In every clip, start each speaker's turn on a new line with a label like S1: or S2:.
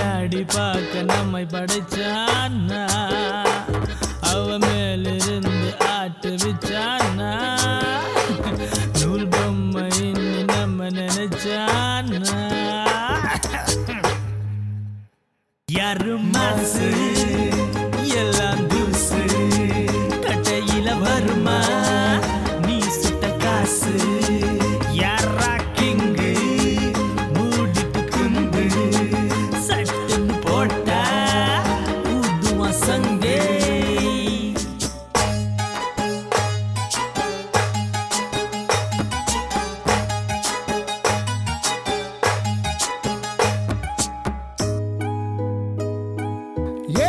S1: விளையாடி பார்க்க நம்மை படைச்சானா அவ மேலிருந்து ஆட்டு விச்சானா நூல் பொம்மை நம்ம நினைச்சானா யாரு மாசு எல்லாம் தூசு கட்டையில வருமா நீ சுட்ட காசு யாரா கிங்கு மூடிட்டு குந்து சட்டுன்னு போட்டா ஊதுவா சங்கே
S2: ஏ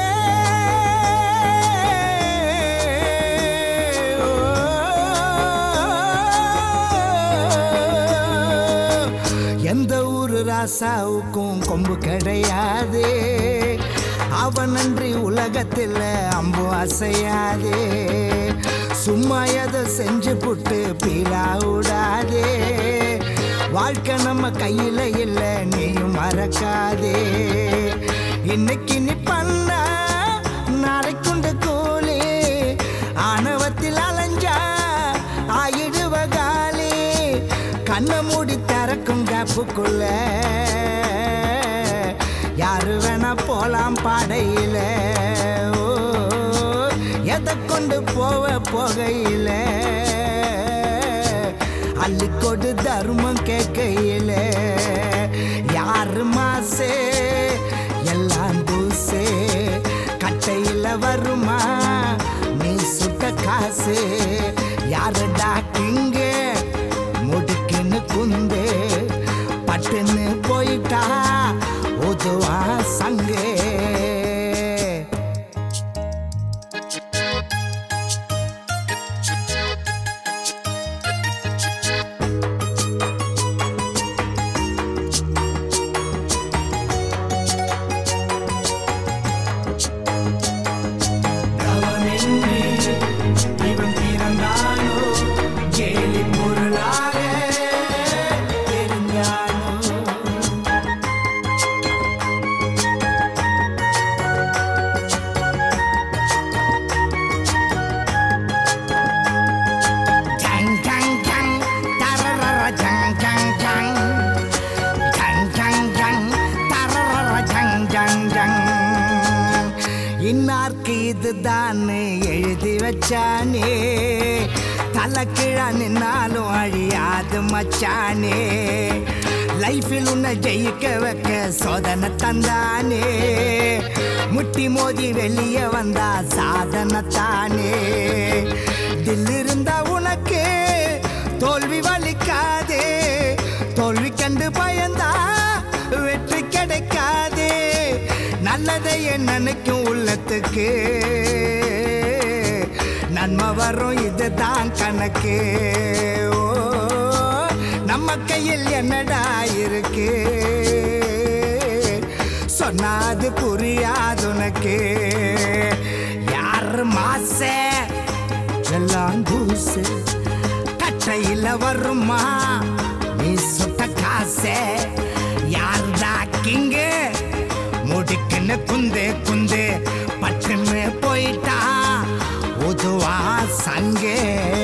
S2: எந்த ஊரு ராசாவுக்கும் கொம்பு கிடையாது அவன் நன்றி உலகத்தில் அம்பு அசையாதே சும்மா எதை செஞ்சு புட்டு பீலா விடாதே வாழ்க்கை நம்ம கையில இல்ல நீயும் மறக்காதே இன்னைக்கு நீ பண்ண நாளைக்குண்டு கூலி ஆணவத்தில் அலைஞ்சா ஆயிடுவ காலி கண்ணை மூடி திறக்கும் கேப்புக்குள்ள யாரு வேணா போலாம் பாடையில ஓ எதை கொண்டு போவ போகையில அள்ளிக்கொடு தர்மம் கேட்கையில யாரு மாசே எல்லாம் தூசே கட்டையில வருமா நீ சுட்ட காசு யாருடா கிங்கு முடுக்குன்னு குந்து பட்டுன்னு போயிட்டா உதுவா சங்கே
S1: தவமின்றி இவன் பிறந்தானோ கேலி பொருளாக தெரிஞ்சானோ
S2: Chang chang chang, tararara chang chang chang. Chang chang chang, tararara chang chang chang. இன்னார்க்கு இதுதான் எழுதி வச்சானே தலைக்கிழா நின்னாலும் அழியாது மச்சானே லைஃபில் உன்னை ஜெயிக்க வைக்க சோதனை தந்தானே முட்டி மோதி வெளியே வந்தா சாதனை தானே தில் இருந்தா உனக்கு தோல்வி வலிக்காதே தோல்வி கண்டு பயந்தா வெற்றி கிடைக்காதே நல்லதை நினைக்கும் உள்ளத்துக்கு நன்மை வரும் இதுதான் கணக்கு ஓ நம்ம கையில் என்னடா இருக்கு சொன்னாது புரியாது உனக்கு யார் மாசே எல்லாம் தூசு கட்டையில வருமா நீ சுட்ட காசே யார்டா கிங்கு முடிக்குன்னு குந்து குந்து பட்டுன்னு போயிட்டா உதுவா சங்கே